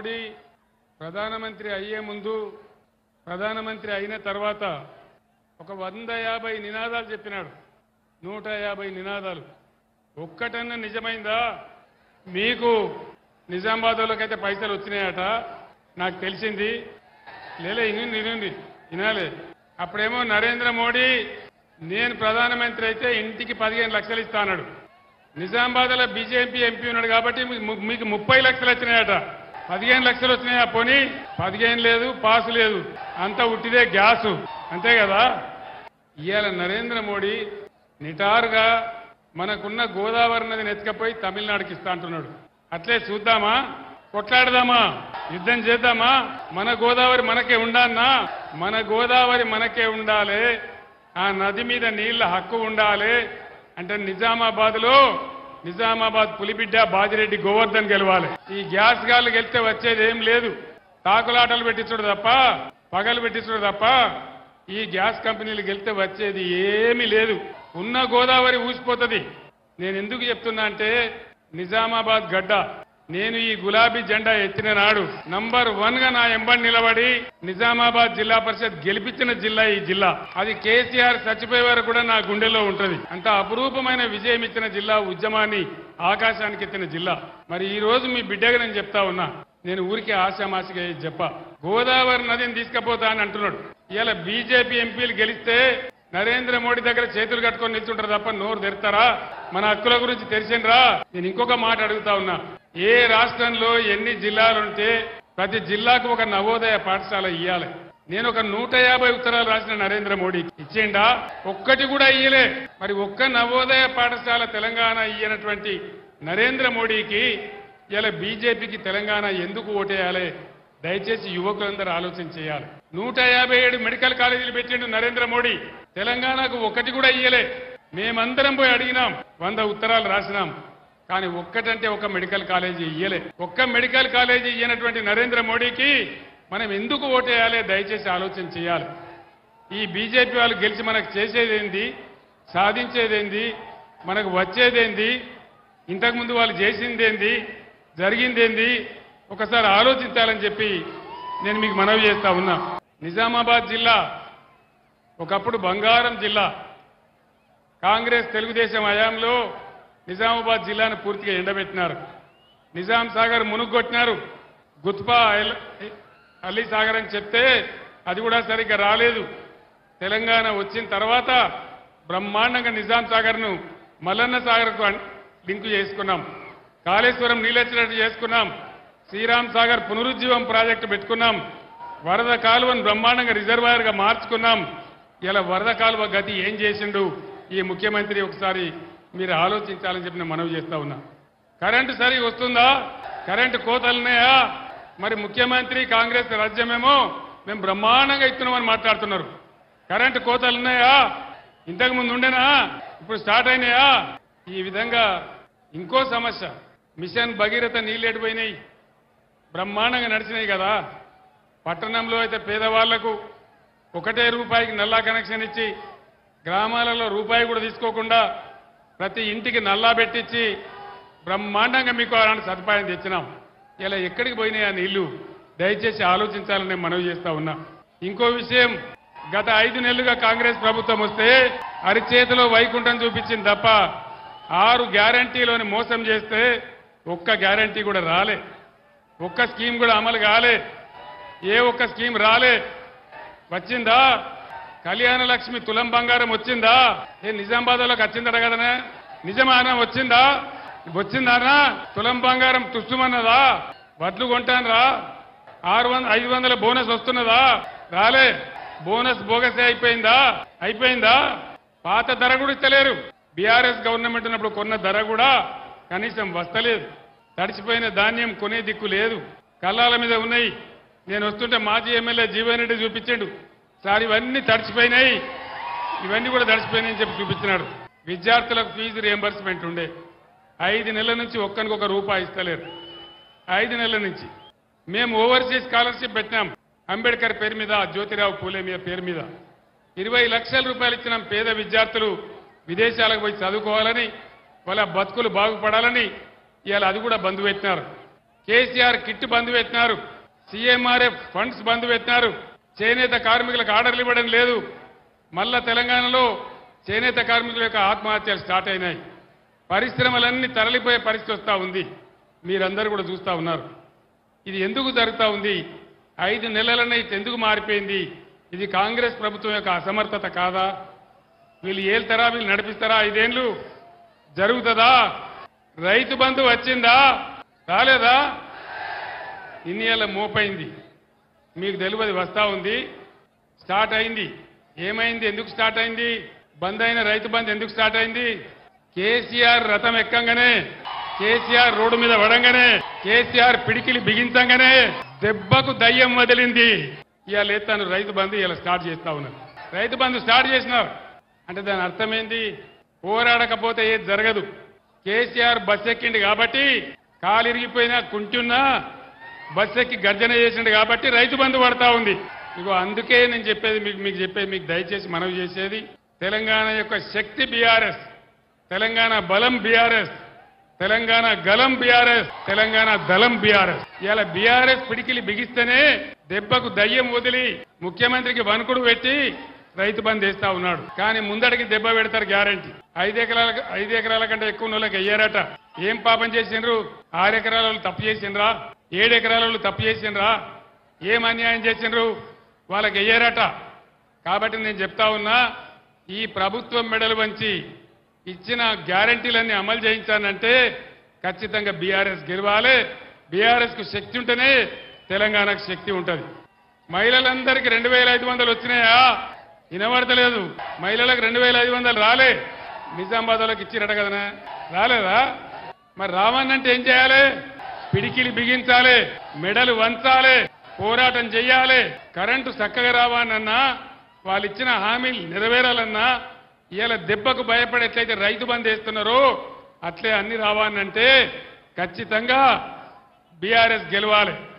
మోడీ ప్రధానమంత్రి అయ్యే ముందు ప్రధానమంత్రి అయిన తర్వాత ఒక వంద యాభై నినాదాలు చెప్పినాడు నూట యాభై నినాదాలు ఒక్కటన్నా నిజమైందా మీకు నిజామాబాద్లోకైతే పైసలు వచ్చినాయట నాకు తెలిసింది లేలే ఇనుంది ఇనుంది వినాలే అప్పుడేమో నరేంద్ర మోడీ నేను ప్రధానమంత్రి అయితే ఇంటికి పదిహేను లక్షలు ఇస్తా అన్నాడు నిజామాబాద్లో బీజేపీ ఎంపీ ఉన్నాడు కాబట్టి మీకు- మీకు ముప్పై లక్షలు వచ్చినాయట పదిహేను లక్షలు వచ్చినాయా పోనీ పదిహేను లేదు పాసు లేదు అంతా ఉట్టిదే గ్యాసు అంతే కదా ఇవాళ నరేంద్ర మోడీ నిటారుగా మనకున్న గోదావరి నదిని ఎత్తుకపోయి తమిళనాడుకి ఇస్తా అంటున్నాడు అట్లే చూద్దామా కొట్లాడదామా యుద్ధం చేద్దామా మన గోదావరి మనకే ఉండాలన్నా మన గోదావరి మనకే ఉండాలి ఆ నది మీద నీళ్ల హక్కు ఉండాలి అంటే నిజామాబాద్ లో నిజామాబాద్ పులిబిడ్డ బాజిరెడ్డి గోవర్ధన్ గెలవాలి ఈ గ్యాస్ గాళ్ళు గెలిస్తే వచ్చేది ఏం లేదు తాకులాటలు పెట్టించుడు తప్ప పగలు పెట్టించుడు తప్ప ఈ గ్యాస్ కంపెనీలు గెలిస్తే వచ్చేది ఏమీ లేదు ఉన్న గోదావరి ఊసిపోతుంది నేను ఎందుకు చెప్తున్నా అంటే నిజామాబాద్ గడ్డ నేను ఈ గులాబీ జెండా ఎత్తిన నాడు నంబర్ వన్ గా నా ఎంబడి నిలబడి నిజామాబాద్ జిల్లా పరిషత్ గెలిపించిన జిల్లా ఈ జిల్లా అది కేసీఆర్ చచ్చిపోయే వరకు కూడా నా గుండెలో ఉంటది అంత అపురూపమైన విజయం ఇచ్చిన జిల్లా ఉద్యమాన్ని ఆకాశానికి ఎత్తిన జిల్లా మరి ఈ రోజు మీ బిడ్డగా నేను చెప్తా ఉన్నా నేను ఊరికి ఆశామాసిగా చెప్ప గోదావరి నదిని తీసుకుపోతా అని అంటున్నాడు ఇలా బీజేపీ ఎంపీలు గెలిస్తే నరేంద్ర మోడీ దగ్గర చేతులు కట్టుకొని నిల్చుంటారు తప్ప నోరు తెరుతారా మన హక్కుల గురించి తెలిసిండ్రా నేను ఇంకొక మాట అడుగుతా ఉన్నా ఏ రాష్ట్రంలో ఎన్ని జిల్లాలు ఉంటే ప్రతి జిల్లాకు ఒక నవోదయ పాఠశాల ఇయ్యాలి నేను ఒక నూట యాభై ఉత్తరాలు రాసిన నరేంద్ర మోడీకి ఇచ్చిండా ఒక్కటి కూడా ఇయ్యలే మరి ఒక్క నవోదయ పాఠశాల తెలంగాణ ఇయ్యనటువంటి నరేంద్ర మోడీకి ఇలా బీజేపీకి తెలంగాణ ఎందుకు ఓటేయాలి దయచేసి యువకులందరూ ఆలోచన చేయాలి నూట యాభై ఏడు మెడికల్ కాలేజీలు పెట్టిండు నరేంద్ర మోడీ తెలంగాణకు ఒకటి కూడా ఇయ్యలే మేమందరం పోయి అడిగినాం వంద ఉత్తరాలు రాసినాం కానీ ఒక్కటంటే ఒక మెడికల్ కాలేజీ ఇయ్యలే ఒక్క మెడికల్ కాలేజీ ఇయ్యనటువంటి నరేంద్ర మోడీకి మనం ఎందుకు ఓటేయాలి దయచేసి ఆలోచన చేయాలి ఈ బీజేపీ వాళ్ళు గెలిచి మనకు చేసేదేంది సాధించేదేంది మనకు వచ్చేదేంది ఇంతకుముందు వాళ్ళు చేసిందేంది జరిగిందేంది ఒకసారి ఆలోచించాలని చెప్పి నేను మీకు మనవి చేస్తా ఉన్నా నిజామాబాద్ జిల్లా ఒకప్పుడు బంగారం జిల్లా కాంగ్రెస్ తెలుగుదేశం హయాంలో నిజామాబాద్ జిల్లాను పూర్తిగా ఎండబెట్టినారు నిజాం సాగర్ మునుగొట్టినారు గుత్పా ఎల్- అలీ సాగర్ అని చెప్తే అది కూడా సరిగ్గా రాలేదు తెలంగాణ వచ్చిన తర్వాత బ్రహ్మాండంగా నిజాం సాగర్ను మల్లన్న సాగర్కు అన్- లింకు చేసుకున్నాం కాళేశ్వరం నీళ్ళొచ్చినట్టు చేసుకున్నాం శ్రీరామ్ సాగర్ పునరుజ్జీవం ప్రాజెక్టు పెట్టుకున్నాం వరద కాలువను బ్రహ్మాండంగా రిజర్వాయర్గా మార్చుకున్నాం ఇలా వరద కాలువ గతి ఏం చేసిండు ఈ ముఖ్యమంత్రి ఒకసారి మీరు ఆలోచించాలని చెప్పి నేను మనవి చేస్తా ఉన్నా కరెంటు సరి వస్తుందా కరెంటు కోతలున్నాయా మరి ముఖ్యమంత్రి కాంగ్రెస్ రాజ్యమేమో మేము బ్రహ్మాండంగా ఇస్తున్నామని మాట్లాడుతున్నారు కరెంటు కోతలు ఉన్నాయా ఇంతకు ముందు ఉండేనా ఇప్పుడు స్టార్ట్ అయినాయా ఈ విధంగా ఇంకో సమస్య మిషన్ భగీరథ నీళ్ళు ఎడిపోయినాయి బ్రహ్మాండంగా నడిచినాయి కదా పట్టణంలో అయితే పేదవాళ్లకు ఒకటే రూపాయికి నల్లా కనెక్షన్ ఇచ్చి గ్రామాలలో రూపాయి కూడా తీసుకోకుండా ప్రతి ఇంటికి నల్లా పెట్టించి బ్రహ్మాండంగా మీకు అలాంటి సదుపాయం తెచ్చినాం ఇలా ఎక్కడికి పోయినాయి ఆ నీళ్లు దయచేసి ఆలోచించాలని నేను మనవి చేస్తా ఉన్నా ఇంకో విషయం గత ఐదు నెలలుగా కాంగ్రెస్ ప్రభుత్వం వస్తే అరిచేతిలో వైకుంఠం చూపించింది తప్ప ఆరు గ్యారంటీలోని మోసం చేస్తే ఒక్క గ్యారంటీ కూడా రాలే ఒక్క స్కీమ్ కూడా అమలు కాలే ఏ ఒక్క స్కీమ్ రాలే వచ్చిందా కళ్యాణ లక్ష్మి తులం బంగారం వచ్చిందా ఏ నిజామాబాద్లోకి వచ్చిందట కదనే నిజమానా వచ్చిందా వచ్చిందానా తులం బంగారం తుస్తుమన్నదా వడ్లు కొంటానరా ఆరు వంద ఐదు వందల బోనస్ వస్తున్నదా రాలే బోనస్ బోగసే అయిపోయిందా అయిపోయిందా పాత ధర కూడా ఇస్తలేరు బీఆర్ఎస్ గవర్నమెంట్ ఉన్నప్పుడు కొన్న ధర కూడా కనీసం వస్తలేదు తడిచిపోయిన ధాన్యం కొనే దిక్కు లేదు కళ్ళాల మీద ఉన్నాయి నేను వస్తుంటే మాజీ ఎమ్మెల్యే జీవన్ రెడ్డి చూపించాడు సార్ ఇవన్నీ తడిచిపోయినాయి ఇవన్నీ కూడా తడిచిపోయినాయని చెప్పి చూపించినాడు విద్యార్థులకు ఫీజు రియంబర్స్మెంట్ ఉండే ఐదు నెలల నుంచి ఒక్కనికొక రూపాయి ఇస్తలేరు ఐదు నెలల నుంచి మేము ఓవర్సీస్ స్కాలర్షిప్ పెట్టినాం అంబేద్కర్ పేరు మీద జ్యోతిరావు పూలే మీద పేరు మీద ఇరవై లక్షల రూపాయలు ఇచ్చినాం పేద విద్యార్థులు విదేశాలకు పోయి చదువుకోవాలని వాళ్ళ బతుకులు బాగుపడాలని ఇవాళ అది కూడా బంద్ పెట్టినారు కేసీఆర్ కిట్ బంద్ పెట్టినారు సీఎంఆర్ఎఫ్ ఫండ్స్ బంద్ పెట్టినారు చేనేత కార్మికులకు ఆర్డర్లు ఇవ్వడం లేదు మళ్ళా తెలంగాణలో చేనేత కార్మికుల యొక్క ఆత్మహత్యలు స్టార్ట్ అయినాయి పరిశ్రమలన్నీ తరలిపోయే పరిస్థితి వస్తూ ఉంది మీరందరూ కూడా చూస్తూ ఉన్నారు ఇది ఎందుకు జరుగుతూ ఉంది ఐదు నెలలనే ఇది ఎందుకు మారిపోయింది ఇది కాంగ్రెస్ ప్రభుత్వం యొక్క అసమర్థత కాదా వీళ్ళు ఏళ్తారా వీళ్ళు నడిపిస్తారా ఐదేళ్లు జరుగుతుందా రైతు బంధు వచ్చిందా రాలేదా ఇన్ని ఏళ్ళ మోపైంది మీకు తెలియదు వస్తా ఉంది స్టార్ట్ అయింది ఏమైంది ఎందుకు స్టార్ట్ అయింది బంద్ అయిన రైతు బంద్ ఎందుకు స్టార్ట్ అయింది కేసీఆర్ రథం ఎక్కంగానే కేసీఆర్ రోడ్డు మీద పడంగానే కేసీఆర్ పిడికిలి బిగించంగానే దెబ్బకు దయ్యం వదిలింది ఇవాళ తను రైతు బంధు ఇలా స్టార్ట్ చేస్తా ఉన్నారు రైతు బంధు స్టార్ట్ చేసినారు అంటే దాని అర్థం ఏంది పోరాడకపోతే ఏది జరగదు కేసీఆర్ బస్ ఎక్కిండు కాబట్టి కాలు ఇరిగిపోయినా కుంటున్నా బస్ ఎక్కి గర్జన చేసిండు కాబట్టి రైతు బంధు పడతా ఉంది ఇగో అందుకే నేను చెప్పేది మీకు మీకు చెప్పేది మీకు దయచేసి మనవి చేసేది తెలంగాణ యొక్క శక్తి బీఆర్ఎస్ తెలంగాణ బలం బీఆర్ఎస్ తెలంగాణ గలం బీఆర్ఎస్ తెలంగాణ దళం బీఆర్ఎస్ ఇలా బీఆర్ఎస్ పిడికిలి బిగిస్తేనే దెబ్బకు దయ్యం వదిలి ముఖ్యమంత్రికి వణుకుడు పెట్టి రైతు బంద్ వేస్తా ఉన్నాడు కానీ ముందడికి దెబ్బ పెడతారు గ్యారంటీ ఐదు ఎకరాల ఐదు ఎకరాల కంటే ఎక్కువ ఉన్న వాళ్ళకి వెయ్యారట ఏం పాపం చేసిండ్రు ఆరు ఎకరాల వాళ్ళు తప్పు చేసిండ్రా ఏడు ఎకరాల వాళ్ళు తప్పు చేసిండ్రా ఏం అన్యాయం చేసిండ్రు వాళ్ళకి వెయ్యారట కాబట్టి నేను చెప్తా ఉన్నా ఈ ప్రభుత్వం మెడలు వంచి ఇచ్చిన గ్యారంటీలన్నీ అమలు చేయించానంటే ఖచ్చితంగా బీఆర్ఎస్ గెలవాలి బీఆర్ఎస్ కు శక్తి ఉంటేనే తెలంగాణకు శక్తి ఉంటది మహిళలందరికీ రెండు వేల ఐదు వందలు వచ్చినాయా వినబడతలేదు మహిళలకు రెండు వేల ఐదు వందలు రాలే నిజామాబాద్ వాళ్ళకి ఇచ్చిరట కదనా రాలేదా మరి రావన్నంటే ఏం చేయాలి పిడికిలి బిగించాలి మెడలు వంచాలి పోరాటం చెయ్యాలి కరెంటు చక్కగా రావాలన్నా వాళ్ళు ఇచ్చిన హామీలు నెరవేరాలన్నా ఇవాళ దెబ్బకు భయపడి ఎట్లయితే రైతు బంద్ వేస్తున్నారో అట్లే అన్ని రావాలంటే ఖచ్చితంగా బీఆర్ఎస్ గెలవాలి